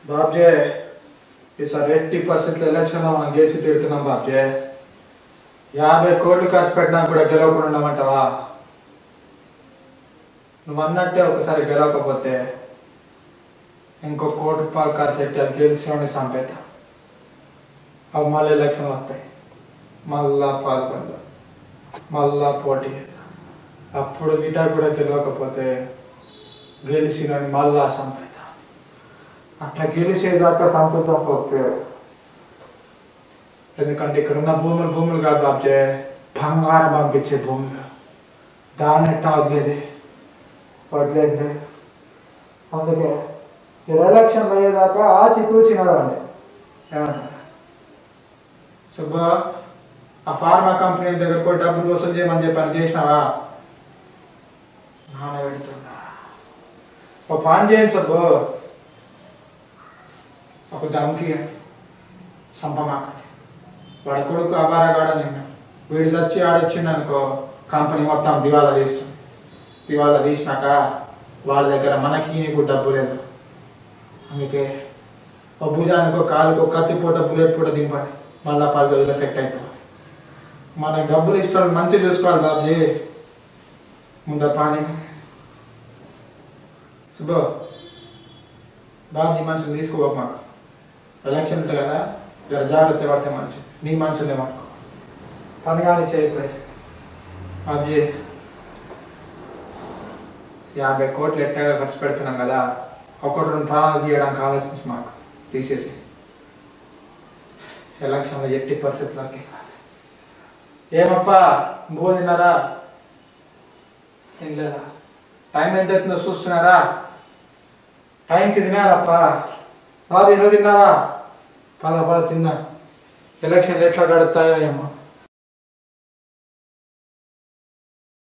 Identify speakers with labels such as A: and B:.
A: బాబ్జే ఈసారి eighty percent ఎలక్షన్లో మనం గెలిచి తిడుతున్నాం బాబ్జే యాభై కోట్లు ఖర్చు పెట్టినా కూడా గెలవకుండా ఉండమంటావా నువ్వు అన్నట్టే ఒకసారి గెలవకపోతే ఇంకో కోటి రూపాయలు ఖర్చు పెట్టి అది గెలిచి సంపేత అవి మళ్ళీ ఎలక్షన్లు వస్తాయి మళ్ళా పాల్గొందాం మళ్ళా పోటీ చేద్దాం అప్పుడు గిటా కూడా గెలవకపోతే గెలిచినని మళ్ళా సంపేత అట్లా గెలిచేదాకా సంపూతం ఓకే ఎందుకంటే ఇక్కడ ఉన్న భూములు భూములు కాదు బాబ్జే బంగారం పంపించే భూములు దాన్ని ఎట్టా వదిలేది వదిలేదు అందుకే ఈ ఎలక్షన్ అయ్యేదాకా ఆచి కూర్చున్నాడండి ఏమంటారు సుబ్బు ఆ ఫార్మా కంపెనీ దగ్గర పోయి డబ్బులు వసూలు చేయమని చెప్పాను చేసినావా నాన్న పెడుతుందా ఓ పని చేయండి సుబ్బు ఒక దమ్కి సంపమాకండి వాడి కొడుకు అబారగాడ నిన్న వీడు చచ్చి ఆడొచ్చిండు అనుకో కంపెనీ మొత్తం దివాలా తీస్తుంది దివాలా తీసినాక వాళ్ళ దగ్గర మనకి నీకు డబ్బు లేదు అందుకే ఒక భుజానికి ఒక కాలుకు ఒక కత్తి పూట బుల్లెట్ పూట దింపండి మళ్ళా పది రోజులు సెట్ అయిపోవాలి మనకి డబ్బులు ఇష్టం మంచి చూసుకోవాలి బాబుజీ ముందర పాని సుబ్బు బాబుజీ మనుషులు తీసుకోబోక మాకు ఎలక్షన్ ఉంటాయి కదా జర జాగ్రత్త పడితే మంచి నీ మనుషులే మనకు పని కానీ చేయట్లేదు బాబుజీ యాభై కోట్లు ఎట్టగా ఖర్చు పెడుతున్నాం కదా ఒకటి రెండు ప్రాణాలు తీయడానికి ఆలోచించి మాకు తీసేసి ఎలక్షన్లో ఎట్టి పరిస్థితులకి ఏమప్పా బో తిన్నారా తినలేదా టైం ఎంత అవుతుందో చూస్తున్నారా టైంకి తినారప్పా బాబు నువ్వు తిన్నావా పద పద తిన్నా ఎలక్షన్లు ఎట్లా గడుపుతాయో ఏమో